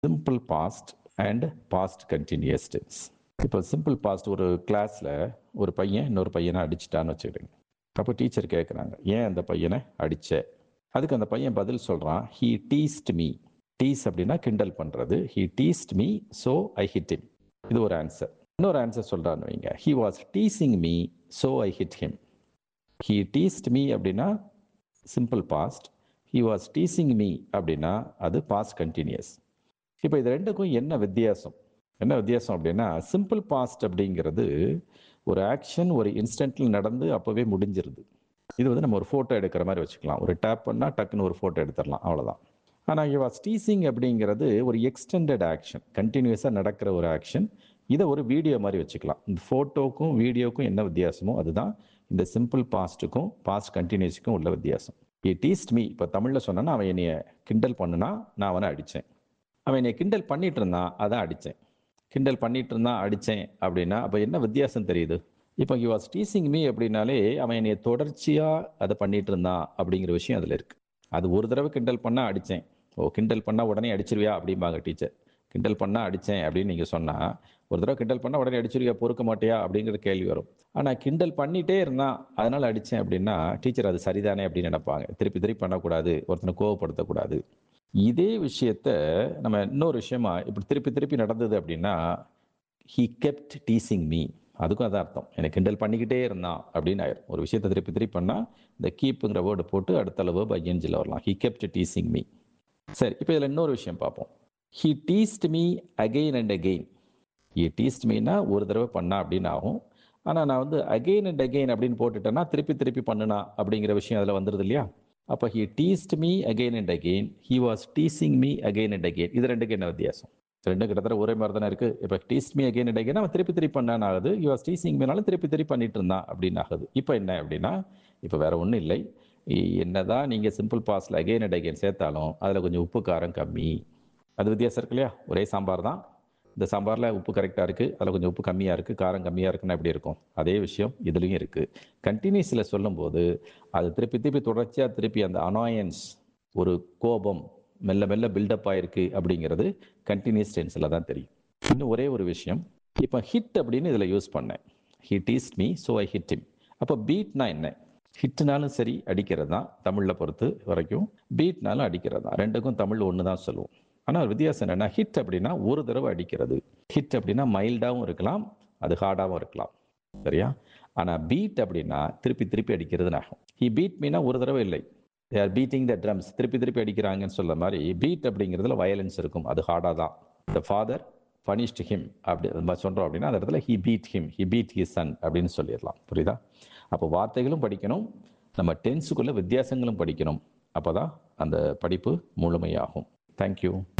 simple past and past continuous tense இப்போ simple past ஒரு கிளாஸில் ஒரு பையன் இன்னொரு பையனை அடிச்சிட்டான்னு வச்சுக்கிடுங்க அப்போ டீச்சர் கேட்குறாங்க ஏன் அந்த பையனை அடிச்ச அதுக்கு அந்த பையன் பதில் சொல்கிறான் ஹீ டீஸ்ட் மீ டீஸ் அப்படின்னா கிண்டல் பண்ணுறது he teased me so I hit him இது ஒரு ஆன்சர் இன்னொரு ஆன்சர் சொல்கிறான்னு வைங்க he was teasing me so I hit him he teased me அப்படின்னா simple past he was teasing me அப்படின்னா அது பாஸ்ட் கண்டினியூஸ் இப்போ இது ரெண்டுக்கும் என்ன வித்தியாசம் என்ன வித்தியாசம் அப்படின்னா சிம்பிள் பாஸ்ட் அப்படிங்கிறது ஒரு ஆக்ஷன் ஒரு இன்ஸ்டன்ட்டில் நடந்து அப்போவே முடிஞ்சிருது இது வந்து நம்ம ஒரு ஃபோட்டோ எடுக்கிற மாதிரி வச்சுக்கலாம் ஒரு டேப் பண்ணால் டக்குன்னு ஒரு ஃபோட்டோ எடுத்துடலாம் அவ்வளோதான் ஆனால் ஹி வாஸ் டீசிங் அப்படிங்கிறது ஒரு எக்ஸ்டெண்டட் ஆக்ஷன் கண்டினியூஸாக நடக்கிற ஒரு ஆக்ஷன் இதை ஒரு வீடியோ மாதிரி வச்சுக்கலாம் இந்த ஃபோட்டோக்கும் வீடியோக்கும் என்ன வித்தியாசமோ அதுதான் இந்த சிம்பிள் பாஸ்ட்டுக்கும் பாஸ்ட் கண்டினியூஸுக்கும் உள்ள வித்தியாசம் இ டீஸ்ட் மீ இப்போ தமிழில் சொன்னேன்னா அவன் என்னைய கிண்டல் பண்ணுனா நான் அவனை அடித்தேன் அவன் என்னை கிண்டல் பண்ணிட்டு இருந்தான் அதான் அடித்தேன் கிண்டல் பண்ணிட்டு இருந்தான் அடித்தேன் அப்படின்னா அப்போ என்ன வித்தியாசம் தெரியுது இப்போ ஹி வாஸ் டீசிங் மீ அப்படின்னாலே அவன் என்னை தொடர்ச்சியாக அதை பண்ணிட்டு இருந்தான் அப்படிங்கிற விஷயம் அதில் இருக்குது அது ஒரு தடவை கிண்டல் பண்ணால் அடித்தேன் ஓ கிண்டல் பண்ணால் உடனே அடிச்சிருவியா அப்படிம்பாங்க டீச்சர் கிண்டல் பண்ணால் அடித்தேன் அப்படின்னு நீங்கள் சொன்னால் ஒரு தடவை கிண்டல் பண்ணால் உடனே அடிச்சிருவியா பொறுக்க மாட்டியா அப்படிங்கிற கேள்வி வரும் ஆனால் கிண்டல் பண்ணிட்டே இருந்தான் அதனால் அடித்தேன் அப்படின்னா டீச்சர் அது சரிதானே அப்படின்னு நினைப்பாங்க திருப்பி திருப்பி பண்ணக்கூடாது ஒருத்தனை கோவப்படுத்தக்கூடாது இதே விஷயத்த நம்ம இன்னொரு விஷயமா இப்படி திருப்பி திருப்பி நடந்தது அப்படின்னா ஹீ கெப்ட் டீசிங் மீ அதுக்கும் அதான் அர்த்தம் எனக்கு கிண்டல் பண்ணிக்கிட்டே இருந்தான் அப்படின்னு ஆயிரும் ஒரு விஷயத்தை திருப்பி திருப்பி பண்ணால் இந்த கீப்புங்கிற வேர்டு போட்டு அடுத்த அளவு பை என்ஜில் வரலாம் ஹி கெப்ட் டீசிங் மீ சரி இப்போ இதில் இன்னொரு விஷயம் பார்ப்போம் he teased me again and again he teased மீனா ஒரு தடவை பண்ணா அப்படின்னு ஆகும் ஆனால் நான் வந்து அகெயின் அண்ட் அகெயின் அப்படின்னு போட்டுட்டேன்னா திருப்பி திருப்பி பண்ணுனா அப்படிங்கிற விஷயம் அதில் வந்துடுது இல்லையா அப்போ he teased me again and again he was teasing me again and again இது ரெண்டுக்கு என்ன வித்தியாசம் ரெண்டும் கிட்டத்தட்ட ஒரே மாதிரி தானே இருக்குது இப்போ teased me again and again அவன் திருப்பி திருப்பி பண்ணான்னு ஆகுது ஹி வாஸ் டீசிங் மீனாலும் திருப்பி திருப்பி பண்ணிட்டு இருந்தான் அப்படின்னு ஆகுது இப்போ என்ன அப்படின்னா இப்போ வேற ஒன்றும் இல்லை என்னதான் நீங்கள் சிம்பிள் பாஸ்ல அகெயின் அண்ட் அகெயின் சேர்த்தாலும் அதில் கொஞ்சம் உப்பு காரம் கம்மி அது வித்தியாசம் இருக்கு இல்லையா ஒரே சாம்பார் தான் இந்த சாம்பாரில் உப்பு கரெக்டாக இருக்குது அதில் கொஞ்சம் உப்பு கம்மியாக இருக்குது காரம் கம்மியாக இருக்குன்னா எப்படி இருக்கும் அதே விஷயம் இதுலேயும் இருக்குது கண்டினியூஸில் சொல்லும்போது அது திருப்பி திருப்பி தொடர்ச்சியாக திருப்பி அந்த அனாயன்ஸ் ஒரு கோபம் மெல்ல மெல்ல பில்டப் ஆயிருக்கு அப்படிங்கிறது கண்டினியூஸ் டென்ஸில் தான் தெரியும் இன்னும் ஒரே ஒரு விஷயம் இப்போ ஹிட் அப்படின்னு இதில் யூஸ் பண்ணேன் he teased me so I hit him அப்போ பீட்னா என்ன ஹிட்னாலும் சரி அடிக்கிறது தான் தமிழில் பொறுத்து வரைக்கும் பீட்னாலும் அடிக்கிறது தான் ரெண்டுக்கும் தமிழ் ஒன்று தான் சொல்லுவோம் ஆனால் வித்தியாசம் என்னென்னா ஹிட் அப்படின்னா ஒரு தடவை அடிக்கிறது ஹிட் அப்படின்னா மைல்டாகவும் இருக்கலாம் அது ஹார்டாகவும் இருக்கலாம் சரியா ஆனால் பீட் அப்படின்னா திருப்பி திருப்பி அடிக்கிறதுன்னு ஆகும் ஹி பீட் மீனா ஒரு தடவை இல்லை they are beating the drums திருப்பி திருப்பி அடிக்கிறாங்கன்னு சொல்ல மாதிரி பீட் அப்படிங்கிறதுல வயலன்ஸ் இருக்கும் அது ஹார்டாக தான் த ஃபாதர் பனிஷ்ட் ஹிம் அப்படி அது மாதிரி சொல்கிறோம் அப்படின்னா அந்த இடத்துல he beat him he beat he son அப்படின்னு சொல்லிடலாம் புரியுதா அப்போ வார்த்தைகளும் படிக்கணும் நம்ம டென்ஸுக்குள்ள வித்தியாசங்களும் படிக்கணும் அப்போ தான் அந்த படிப்பு முழுமையாகும் தேங்க்யூ